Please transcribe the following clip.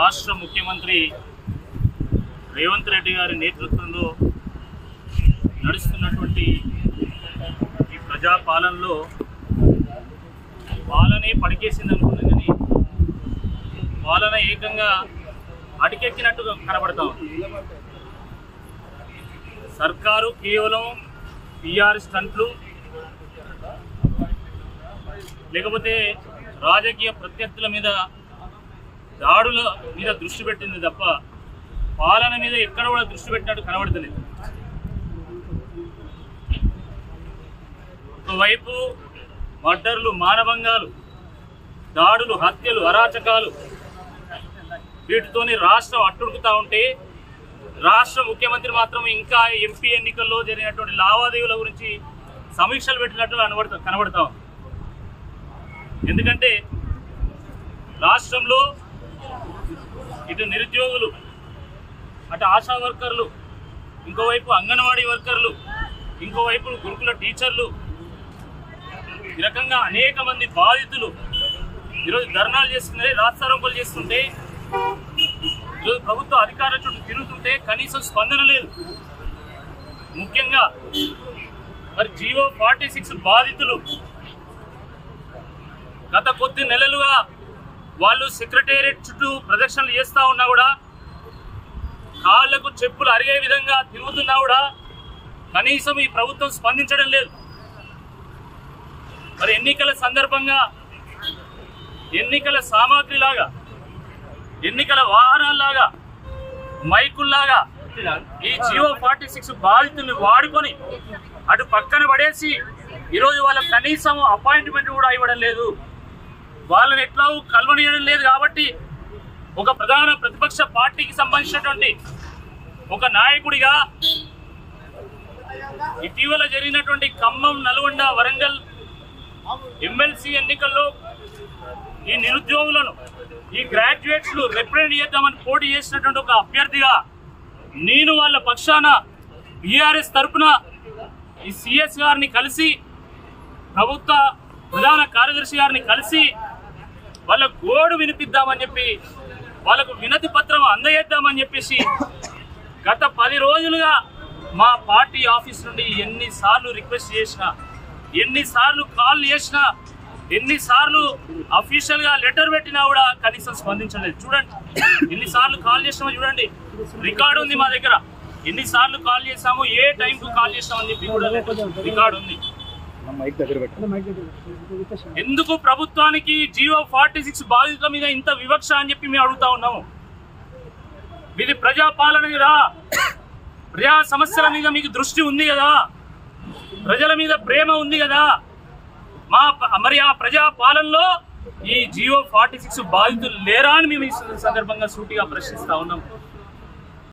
రాష్ట్ర ముఖ్యమంత్రి రేవంత్ రెడ్డి గారి నేతృత్వంలో నడుస్తున్నటువంటి ఈ ప్రజాపాలనలో పాలనే పడికేసింది అనుకున్నాం కానీ పాలన ఏకంగా అడికెక్కినట్టుగా కనబడతా ఉంది సర్కారు కేవలం పిఆర్ స్టంట్లు లేకపోతే రాజకీయ ప్రత్యర్థుల మీద దాడుల మీద దృష్టి పెట్టింది తప్ప పాలన మీద ఎక్కడ కూడా దృష్టి పెట్టినట్టు కనబడతలేదు ఒకవైపు మర్డర్లు మానభంగాలు దాడులు హత్యలు అరాచకాలు వీటితోని రాష్ట్రం అట్టుడుకుతా ఉంటే రాష్ట్ర ముఖ్యమంత్రి మాత్రం ఇంకా ఎంపీ ఎన్నికల్లో జరిగినటువంటి లావాదేవీల గురించి సమీక్షలు పెట్టినట్లు కనబడతా కనబడతా ఉంది. ఎందుకంటే రాష్ట్రంలో ఇటు నిరుద్యోగులు అటు ఆశా వర్కర్లు ఇంకోవైపు అంగన్వాడీ వర్కర్లు ఇంకోవైపు గురుకుల టీచర్లు ఈ రకంగా అనేక మంది బాధితులు ఈరోజు ధర్నాలు చేస్తున్నారు రాస్తారోపలు చేస్తుంటే ఈరోజు ప్రభుత్వ అధికారుల చుట్టూ తిరుగుతుంటే కనీసం స్పందన లేదు ముఖ్యంగా మరి జియో ఫార్టీ సిక్స్ బాధితులు గత కొద్ది నెలలుగా వాళ్ళు సెక్రటేరియట్ చుట్టూ ప్రదర్శనలు చేస్తూ ఉన్నా కూడా కాళ్లకు చెప్పులు అరిగే విధంగా తిరుగుతున్నా కూడా కనీసం ఈ ప్రభుత్వం స్పందించడం లేదు మరి ఎన్నికల సందర్భంగా ఎన్నికల సామాగ్రిలాగా ఎన్నికల వాహనాల్లాగా మైకుల్లాగా ఈ జియో ఫార్టీ సిక్స్ బాధితుల్ని వాడుకొని అటు పక్కన పడేసి ఈరోజు వాళ్ళకి కనీసం అపాయింట్మెంట్ కూడా ఇవ్వడం లేదు వాళ్ళని ఎట్లా కలవనీయడం లేదు కాబట్టి ఒక ప్రధాన ప్రతిపక్ష పార్టీకి సంబంధించినటువంటి ఒక నాయకుడిగా ఇటీవల జరిగినటువంటి ఖమ్మం నల్గొండ వరంగల్ ఎమ్మెల్సీ ఎన్నికల్లో ఈ నిరుద్యోగులను ఈ గ్రాడ్యుయేట్స్ రిప్రజెంట్ చేద్దామని పోటీ చేసినటువంటి ఒక అభ్యర్థిగా నేను వాళ్ళ పక్షాన బీఆర్ఎస్ తరపున ఈ సిఎస్ గారిని కలిసి ప్రభుత్వ ప్రధాన కార్యదర్శి గారిని కలిసి వాళ్ళ గోడు వినిపిద్దామని చెప్పి వాళ్ళకు వినతి పత్రం అందజేద్దామని చెప్పేసి గత పది రోజులుగా మా పార్టీ ఆఫీస్ నుండి ఎన్నిసార్లు రిక్వెస్ట్ చేసినా ఎన్నిసార్లు కాల్ చేసినా ఎన్నిసార్లు అఫీషియల్ గా లెటర్ పెట్టినా కూడా కనీసం స్పందించలేదు చూడండి ఎన్నిసార్లు కాల్ చేసినామో చూడండి రికార్డు ఉంది మా దగ్గర ఎన్నిసార్లు కాల్ చేసాము ఏ టైం కు కాల్ చేసామని చెప్పి కూడా రికార్డు ఉంది ఎందుకు ప్రభుత్వానికి జియో ఫార్టీ సిక్స్ బాధితుల మీద ఇంత వివక్ష అని చెప్పి మేము అడుగుతా ఉన్నాము ఇది ప్రజాపాలన కదా ప్రజా సమస్యల మీద మీకు దృష్టి ఉంది కదా ప్రజల మీద ప్రేమ ఉంది కదా మా ప- మరి ఆ ప్రజా పాలనలో ఈ జియో ఫార్టీ సిక్స్ బాధితులు లేరా అని మేము ఈ సందర్భంగా సూటిగా ప్రశ్నిస్తా ఉన్నాం